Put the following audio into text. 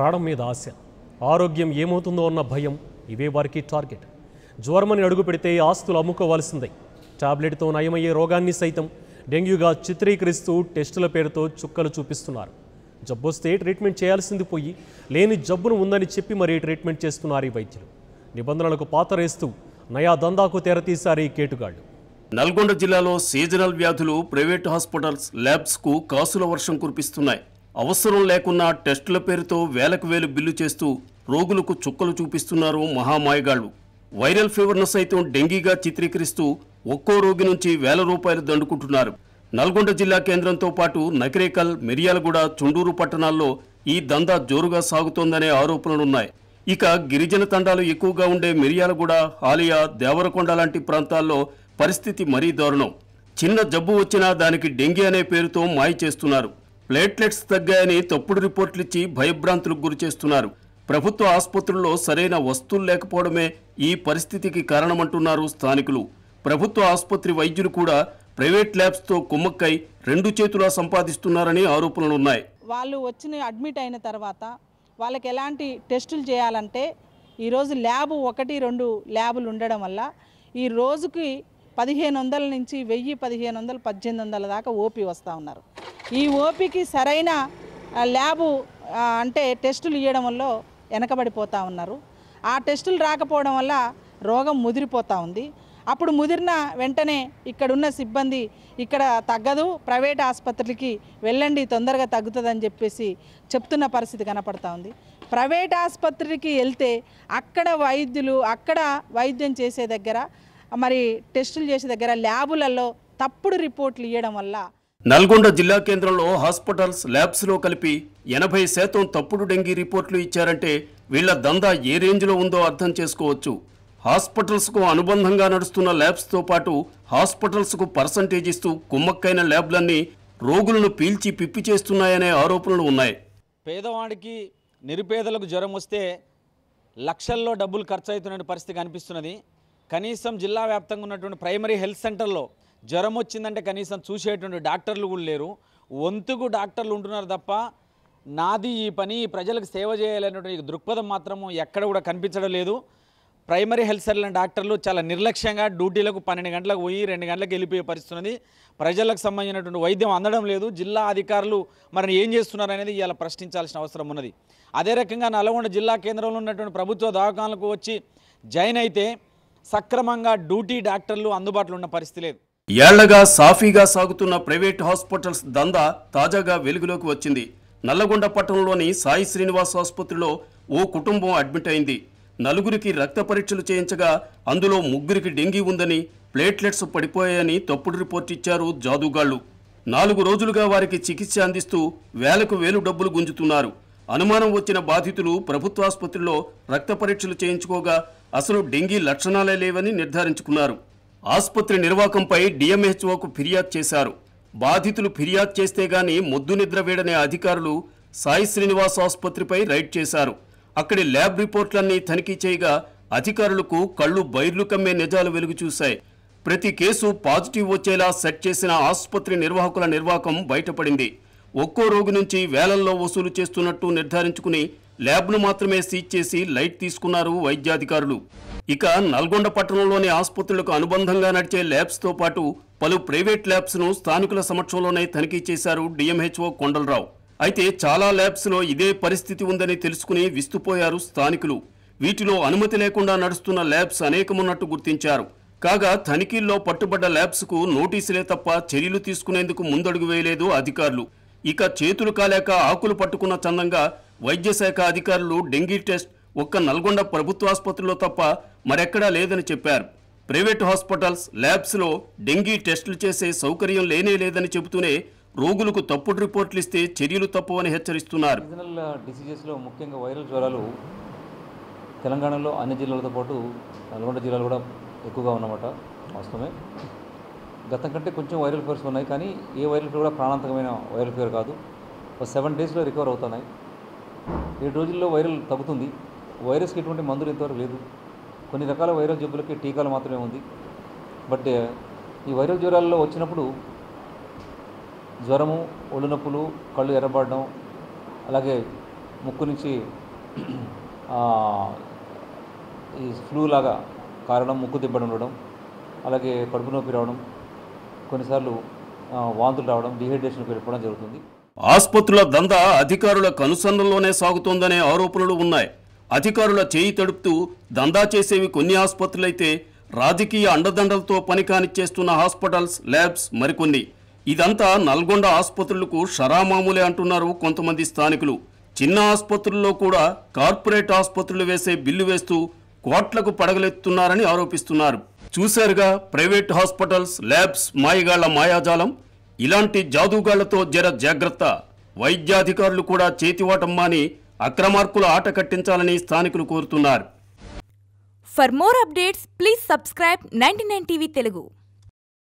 ప్రాణం మీద ఆశ ఆరోగ్యం ఏమవుతుందో అన్న భయం ఇవే వారికి టార్గెట్ జ్వరమని అడుగు పెడితే ఆస్తులు అమ్ముకోవాల్సిందే టాబ్లెట్తో నయమయ్యే రోగాన్ని సైతం డెంగ్యూగా చిత్రీకరిస్తూ టెస్టుల పేరుతో చుక్కలు చూపిస్తున్నారు జబ్బొస్తే ట్రీట్మెంట్ చేయాల్సింది పోయి లేని జబ్బును ఉందని చెప్పి మరీ ట్రీట్మెంట్ చేస్తున్నారు ఈ వైద్యులు నిబంధనలకు పాతరేస్తూ నయా దందాకు తెరతీశారు ఈ కేటుగాళ్లు నల్గొండ జిల్లాలో సీజనల్ వ్యాధులు ప్రైవేట్ హాస్పిటల్స్ ల్యాబ్స్ కు కాసుల వర్షం కురిపిస్తున్నాయి అవసరం లేకున్నా టెస్టుల పేరుతో వేలకు వేలు బిల్లు చేస్తూ రోగులకు చుక్కలు చూపిస్తున్నారు మహామాయగాళ్లు వైరల్ ఫీవర్ను సైతం డెంగీగా చిత్రీకరిస్తూ ఒక్కో రోగి నుంచి వేల రూపాయలు దండుకుంటున్నారు నల్గొండ జిల్లా కేంద్రంతో పాటు నకిరేకల్ మిర్యాలగూడ చుండూరు పట్టణాల్లో ఈ దందా జోరుగా సాగుతోందనే ఆరోపణలున్నాయి ఇక గిరిజన తండాలు ఎక్కువగా ఉండే మిర్యాలగూడ హాలియా దేవరకొండ లాంటి ప్రాంతాల్లో పరిస్థితి మరీ దారుణం చిన్న జబ్బు వచ్చినా దానికి డెంగీ అనే పేరుతో మాయ చేస్తున్నారు ప్లేట్లెట్స్ తగ్గాయని తప్పుడు రిపోర్ట్లు ఇచ్చి భయభ్రాంతులకు గురి చేస్తున్నారు ప్రభుత్వ ఆసుపత్రుల్లో సరైన వస్తువులు లేకపోవడమే ఈ పరిస్థితికి కారణమంటున్నారు స్థానికులు ప్రభుత్వ ఆసుపత్రి వైద్యులు కూడా ప్రైవేట్ ల్యాబ్స్తో కుమ్మక్కై రెండు చేతులా సంపాదిస్తున్నారని ఆరోపణలున్నాయి వాళ్ళు వచ్చిన అడ్మిట్ అయిన తర్వాత వాళ్ళకి ఎలాంటి టెస్టులు చేయాలంటే ఈరోజు ల్యాబ్ ఒకటి రెండు ల్యాబులు ఉండడం వల్ల ఈ రోజుకి పదిహేను వందల నుంచి వెయ్యి పదిహేను వందలు పద్దెనిమిది వందల దాకా ఓపీ వస్తూ ఉన్నారు ఈ ఓపీకి సరైన ఆ, ల్యాబు ఆ, అంటే టెస్టులు ఇవ్వడం వల్ల వెనకబడిపోతూ ఉన్నారు ఆ టెస్టులు రాకపోవడం వల్ల రోగం ముదిరిపోతూ ఉంది అప్పుడు ముదిరిన వెంటనే ఇక్కడున్న సిబ్బంది ఇక్కడ తగ్గదు ప్రైవేట్ ఆసుపత్రికి వెళ్ళండి తొందరగా తగ్గుతుందని చెప్పేసి చెప్తున్న పరిస్థితి కనపడతా ఉంది ప్రైవేట్ ఆసుపత్రికి వెళ్తే అక్కడ వైద్యులు అక్కడ వైద్యం చేసే దగ్గర మరి టెస్టులు చేసే దగ్గర ల్యాబులలో తప్పుడు రిపోర్ట్లు ఇవ్వడం వల్ల నల్గొండ జిల్లా కేంద్రంలో హాస్పిటల్స్ ల్యాబ్స్ లో కలిపి ఎనభై శాతం తప్పుడు డెంగీ రిపోర్ట్లు ఇచ్చారంటే వీళ్ల దందా ఏ రేంజ్లో ఉందో అర్థం చేసుకోవచ్చు హాస్పిటల్స్ కు అనుబంధంగా నడుస్తున్న ల్యాబ్స్ తో పాటు హాస్పిటల్స్ కు పర్సంటేజ్ ఇస్తూ కుమ్మక్కైన ల్యాబ్లన్నీ రోగులను పీల్చి పిప్పి చేస్తున్నాయనే ఆరోపణలు ఉన్నాయి పేదవాడికి నిరుపేదలకు జ్వరం వస్తే లక్షల్లో డబ్బులు ఖర్చు అవుతున్న పరిస్థితి కనిపిస్తున్నది కనీసం జిల్లా వ్యాప్తంగా ఉన్నటువంటి ప్రైమరీ హెల్త్ సెంటర్లో జ్వరం వచ్చిందంటే కనీసం చూసేటువంటి డాక్టర్లు కూడా లేరు వంతుకు డాక్టర్లు ఉంటున్నారు తప్ప నాది ఈ పని ప్రజలకు సేవ చేయాలనేటువంటి దృక్పథం మాత్రము ఎక్కడ కూడా కనిపించడం లేదు ప్రైమరీ హెల్త్ సెంటర్ డాక్టర్లు చాలా నిర్లక్ష్యంగా డ్యూటీలకు పన్నెండు గంటలకు పోయి రెండు గంటలకు వెళ్ళిపోయే పరిస్థితి ఉన్నది ప్రజలకు సంబంధించినటువంటి వైద్యం అందడం లేదు జిల్లా అధికారులు మరి ఏం చేస్తున్నారు అనేది ఇవాళ ప్రశ్నించాల్సిన అవసరం ఉన్నది అదే రకంగా నల్గొండ జిల్లా కేంద్రంలో ఉన్నటువంటి ప్రభుత్వ దవాఖానలకు వచ్చి జాయిన్ అయితే సక్రమంగా డ్యూటీ డాక్టర్లు అందుబాటులో ఉన్న పరిస్థితి లేదు ఏళ్లగా సాఫీగా సాగుతున్న ప్రైవేట్ హాస్పిటల్స్ దందా తాజాగా వెలుగులోకి వచ్చింది నల్లగొండ పట్టణంలోని సాయి శ్రీనివాస్ ఆసుపత్రిలో ఓ కుటుంబం అడ్మిట్ అయింది నలుగురికి రక్త పరీక్షలు చేయించగా అందులో ముగ్గురికి డెంగీ ఉందని ప్లేట్లెట్స్ పడిపోయాయని తప్పుడు రిపోర్ట్ ఇచ్చారు జాదుగాళ్లు నాలుగు రోజులుగా వారికి చికిత్స అందిస్తూ వేలకు వేలు డబ్బులు గుంజుతున్నారు అనుమానం వచ్చిన బాధితులు ప్రభుత్వాసుపత్రిలో రక్త పరీక్షలు చేయించుకోగా అసలు డెంగీ లక్షణాలే లేవని నిర్ధారించుకున్నారు ఆసుపత్రి నిర్వాహకంపై డిఎంహెచ్ఓకు ఫిర్యాదు చేశారు బాధితులు ఫిర్యాదు చేస్తే గాని మొద్దు నిద్ర వేడనే అధికారులు సాయి శ్రీనివాస్ ఆసుపత్రిపై రైడ్ చేశారు అక్కడి ల్యాబ్ రిపోర్ట్లన్నీ తనిఖీ చేయగా అధికారులకు కళ్ళు బైర్లు కమ్మే నిజాలు వెలుగు చూశాయి ప్రతి కేసు పాజిటివ్ వచ్చేలా సెట్ చేసిన ఆసుపత్రి నిర్వాహకుల నిర్వాహకం బయటపడింది ఒక్కో రోగి నుంచి వేలల్లో వసూలు చేస్తున్నట్టు నిర్ధారించుకుని ల్యాబ్ను మాత్రమే సీజ్ చేసి లైట్ తీసుకున్నారు వైద్యాధికారులు ఇక నల్గొండ పట్టణంలోని ఆసుపత్రులకు అనుబంధంగా నడిచే ల్యాబ్స్తో పాటు పలు ప్రైవేట్ ల్యాబ్స్ను స్థానికుల సమక్షంలోనే తనిఖీ చేశారు డిఎంహెచ్ఓ కొండలరావు అయితే చాలా ల్యాబ్స్లో ఇదే పరిస్థితి ఉందని తెలుసుకుని విస్తుపోయారు స్థానికులు వీటిలో అనుమతి లేకుండా నడుస్తున్న ల్యాబ్స్ అనేకమున్నట్టు గుర్తించారు కాగా తనిఖీల్లో పట్టుబడ్డ ల్యాబ్స్కు నోటీసులే తప్ప చర్యలు తీసుకునేందుకు ముందడుగు వేయలేదు అధికారులు ఇక చేతులు కాలేక ఆకులు పట్టుకున్న చందంగా వైద్యశాఖ అధికారులు డెంగీ టెస్ట్ ఒక్క నల్గొండ ప్రభుత్వాసుపత్రిలో తప్ప మరెక్కడా లేదని చెప్పారు ప్రైవేట్ హాస్పిటల్స్ ల్యాబ్స్లో డెంగీ టెస్టులు చేసే సౌకర్యం లేనే లేదని చెబుతూనే రోగులకు తప్పుడు రిపోర్ట్లు ఇస్తే చర్యలు తప్పవని హెచ్చరిస్తున్నారు సీజనల్ డిసీజెస్లో ముఖ్యంగా వైరల్ జ్వరాలు తెలంగాణలో అన్ని జిల్లాలతో పాటు నల్గొండ జిల్లాలో కూడా ఎక్కువగా ఉన్నమాట వాస్తవమే గతం కంటే కొంచెం వైరల్ ఫీవర్స్ ఉన్నాయి కానీ ఏ వైరల్ ఫీవర్ కూడా ప్రాణాంతకమైన వైరల్ ఫీవర్ కాదు ఒక సెవెన్ డేస్లో రికవర్ అవుతున్నాయి ఏడు రోజుల్లో వైరల్ తగ్గుతుంది వైరస్కి ఎటువంటి మందులు ఇంతవరకు లేదు కొన్ని రకాల వైరల్ జబ్బులకి టీకాలు మాత్రమే ఉంది బట్ ఈ వైరల్ జ్వరాల్లో వచ్చినప్పుడు జ్వరము ఒళ్ళు నొప్పులు కళ్ళు ఎర్రబడడం అలాగే ముక్కు నుంచి ఆ, ఈ ఫ్లూ లాగా కారణం ముక్కు దిబ్బడి ఉండడం అలాగే కడుపు నొప్పి రావడం కొన్నిసార్లు ఆ, వాంతులు రావడం డిహైడ్రేషన్కి వెళ్ళిపోవడం జరుగుతుంది ఆసుపత్రుల దందా అధికారుల కనుసన్నల్లోనే సాగుతోందనే ఆరోపణలు ఉన్నాయి అధికారుల చేయి తడుపుతూ దందా చేసేవి కొన్ని ఆసుపత్రులైతే రాజకీయ అండదండలతో పని కానిచ్చేస్తున్న హాస్పిటల్స్ ల్యాబ్స్ మరికొన్ని ఇదంతా నల్గొండ ఆసుపత్రులకు షరామామూలే అంటున్నారు కొంతమంది స్థానికులు చిన్న ఆసుపత్రుల్లో కూడా కార్పొరేట్ ఆసుపత్రులు వేసే బిల్లు వేస్తూ కోట్లకు పడగలెత్తున్నారని ఆరోపిస్తున్నారు చూశారుగా ప్రైవేట్ హాస్పిటల్స్ ల్యాబ్స్ మాయగాళ్ల మాయాజాలం ఇలాంటి జాదూగాళ్లతో జర జాగ్రత్త వైద్యాధికారులు కూడా చేతివాటం మాని అక్రమార్కుల ఆట కట్టించాలని స్థానికులు కోరుతున్నారు For more updates, please subscribe 99 TV Telugu.